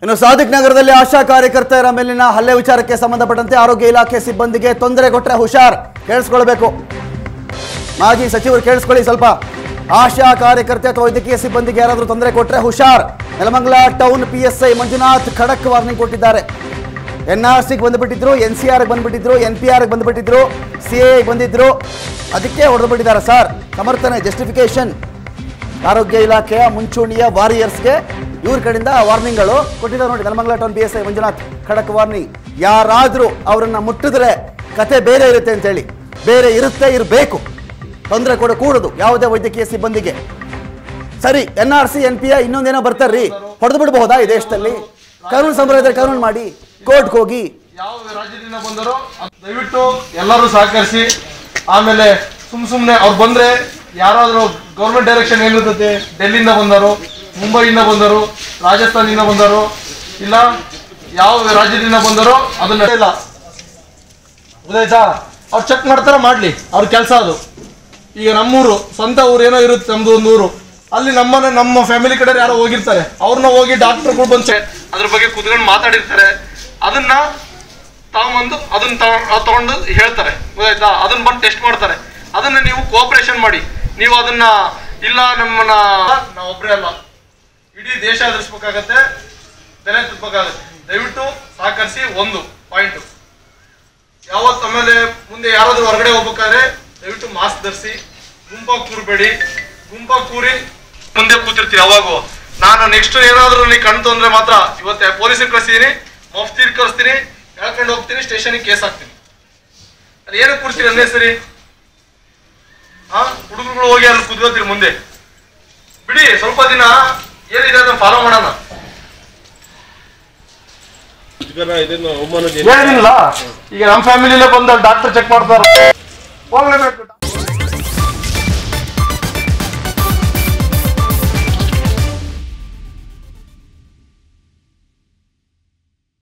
ಇನ್ನು ಸಾದಿಕ್ ನಗರದಲ್ಲಿ ಆಶಾ ಕಾರ್ಯಕರ್ತೆಯರ ಮೇಲಿನ ಹಲ್ಲೆ ವಿಚಾರಕ್ಕೆ ಸಂಬಂಧಪಟ್ಟಂತೆ ಆರೋಗ್ಯ ಇಲಾಖೆ ಸಿಬ್ಬಂದಿಗೆ ತೊಂದರೆ ಕೊಟ್ಟರೆ ಹುಷಾರ್ ಕೇಳಿಸ್ಕೊಳ್ಬೇಕು ಮಾಜಿ ಸಚಿವರು ಕೇಳಿಸ್ಕೊಳ್ಳಿ ಸ್ವಲ್ಪ ಆಶಾ ಕಾರ್ಯಕರ್ತೆ ಅಥವಾ ವೈದ್ಯಕೀಯ ಸಿಬ್ಬಂದಿಗೆ ಯಾರಾದರೂ ತೊಂದರೆ ಕೊಟ್ಟರೆ ಹುಷಾರ್ Nelamangala town P S I Manjunath ಖಡಕ್ ವಾರ್ನಿಂಗ್ ಕೊಟ್ಟಿದ್ದಾರೆ ಎನ್ ಆರ್ ಸಿಗೆ ಬಂದುಬಿಟ್ಟಿದ್ರು ಎನ್ ಸಿ ಆರ್ಗೆ ಬಂದುಬಿಟ್ಟಿದ್ರು ಎನ್ ಪಿ ಆರ್ಗೆ ಬಂದುಬಿಟ್ಟಿದ್ರು ಸಿ ಎಗೆ ಬಂದಿದ್ರು ಅದಕ್ಕೆ ಹೊಡೆದು ಬಿಟ್ಟಿದ್ದಾರೆ ಸರ್ ಸಮರ್ಥನೆ ಜಸ್ಟಿಫಿಕೇಶನ್ ಆರೋಗ್ಯ ಇಲಾಖೆಯ ಮುಂಚೂಣಿಯ ವಾರಿಯರ್ಸ್ಗೆ ಇವ್ರ ಕಡೆಯಿಂದ ವಾರ್ನಿಂಗ್ಗಳು ಕೊಟ್ಟಿದ್ದಾರೆ ನೋಡಿ Nelamangala town B S I Manjunath ಖಡಕ್ ವಾರ್ನಿಂಗ್ ಯಾರಾದರೂ ಅವರನ್ನ ಮುಟ್ಟಿದ್ರೆ ಕತೆ ಬೇರೆ ಇರುತ್ತೆ ಅಂತೇಳಿ ಬೇರೆ ಇರುತ್ತೆ ಇರಬೇಕು ತೊಂದರೆ ಕೊಡಕೂಡದು ಯಾವುದೇ ವೈದ್ಯಕೀಯ ಸಿಬ್ಬಂದಿಗೆ ಸರಿ N R C N P I ಇನ್ನೊಂದೇನೋ ಬರ್ತಾರ್ರಿ ಹೊಡೆದು ಬಿಡಬಹುದಾ ಈ ದೇಶದಲ್ಲಿ ಕಾನೂನು ಸಂಬಂಧ ಇದ್ರೆ ಕಾನೂನು ಮಾಡಿ ಕೋರ್ಟ್ಗೆ ಹೋಗಿ ಯಾವ ರಾಜ್ಯದಿಂದ ಬಂದರೋ ಅದ್ ದಯವಿಟ್ಟು ಎಲ್ಲರೂ ಸಹಕರಿಸಿ ಆಮೇಲೆ ಸುಮ್ ಸುಮ್ನೆ ಅವ್ರು ಬಂದ್ರೆ ಯಾರಾದ್ರೂ ಗೌರ್ಮೆಂಟ್ ಡೈರೆಕ್ಷನ್ ಏನಿರ್ತದೆ ಡೆಲ್ಲಿಯಿಂದ ಬಂದರು ಮುಂಬೈಯಿಂದ ಬಂದರು ರಾಜಸ್ಥಾನದಿಂದ ಬಂದರು ಇಲ್ಲ ಯಾವ ರಾಜ್ಯದಿಂದ ಬಂದರೋ ಅದನ್ನ ಇಲ್ಲ ಗೊತ್ತಾಯ್ತಾ ಅವ್ರು ಚೆಕ್ ಮಾಡ್ತಾರ ಮಾಡ್ಲಿ ಅವ್ರ ಕೆಲಸ ಅದು ಈಗ ನಮ್ಮೂರು ಸ್ವಂತ ಊರು ಏನೋ ಇರುತ್ತೆ ನಮ್ದು ಒಂದು ಊರು ಅಲ್ಲಿ ನಮ್ಮನೆ ನಮ್ಮ ಫ್ಯಾಮಿಲಿ ಕಡೆ ಯಾರೋ ಹೋಗಿರ್ತಾರೆ ಅವ್ರನ್ನ ಹೋಗಿ ಡಾಕ್ಟರ್ಗಳು ಬಂದು ಅದ್ರ ಬಗ್ಗೆ ಕುತ್ಕೊಂಡು ಮಾತಾಡಿರ್ತಾರೆ ಅದನ್ನ ತಗೊಂಬಂದು ಅದನ್ನ ತಗೊಂಡ್- ತಗೊಂಡು ಹೇಳ್ತಾರೆ ಗೊತ್ತಾಯ್ತಾ ಅದನ್ನ ಬಂದು ಟೆಸ್ಟ್ ಮಾಡ್ತಾರೆ ಅದನ್ನ ನೀವು ಕೋಆಪರೇಷನ್ ಮಾಡಿ ನೀವು ಅದನ್ನ ಇಲ್ಲ ನಮ್ಮನ್ನ ನಾವು ಒಬ್ಬರೇ ಅಲ್ಲ ಇಡೀ ದೇಶ ಎದುರಿಸ್ಬೇಕಾಗತ್ತೆ ಬೆಲೆ ತುಪ್ಪಕ್ಕಾಗತ್ತೆ ದಯವಿಟ್ಟು ಸಹಕರಿಸಿ ಒಂದು ಪಾಯಿಂಟ್ ಯಾವತ್ತು ಆಮೇಲೆ ಮುಂದೆ ಯಾರಾದ್ರೂ ಹೊರಗಡೆ ಹೋಗ್ಬೇಕಾದ್ರೆ ದಯವಿಟ್ಟು ಮಾಸ್ಕ್ ಧರಿಸಿ ಗುಂಪಾಗಿ ಕೂರ್ಬೇಡಿ ಗುಂಪಾಗಿ ಕೂರಿ ಮುಂದೆ ಕೂತಿರ್ತೀವಿ ಯಾವಾಗೂ ನಾನು ನೆಕ್ಸ್ಟ್ ಏನಾದ್ರೂ ನನಗೆ ಕಣ್ತು ಅಂದ್ರೆ ಮಾತ್ರ ಇವತ್ತೆ ಪೊಲೀಸರು ಕಳಿಸ್ತೀನಿ ಮಫ್ತೀರ್ ಕಳಿಸ್ತೀನಿ ಹೇಳ್ಕೊಂಡು ಹೋಗ್ತೀನಿ ಸ್ಟೇಷನ್ಗೆ ಕೇಸ್ ಹಾಕ್ತೀನಿ ಅದು ಏನಕ್ಕೆ ಕೂರ್ಸ್ತೀರಿ ಅಂದೇ ಸರಿ ಹಾ ಹುಡುಗರುಗಳು ಹೋಗಿ ಅಲ್ಲಿ ಕುದ್ಕೋತೀರಿ ಮುಂದೆ ಬಿಡಿ ಸ್ವಲ್ಪ ದಿನ ಏನಿದೆ ಅದನ್ನ ಫಾಲೋ ಮಾಡೋಣ ಇದನ್ನು ಅವಮಾನ ಏನಿಲ್ಲ ಈಗ ನಮ್ಮ ಫ್ಯಾಮಿಲಿಲೇ ಬಂದ ಡಾಕ್ಟರ್ ಚೆಕ್ ಮಾಡ್ತಾರೆ ಹೋಗ್ಲೇಬೇಕು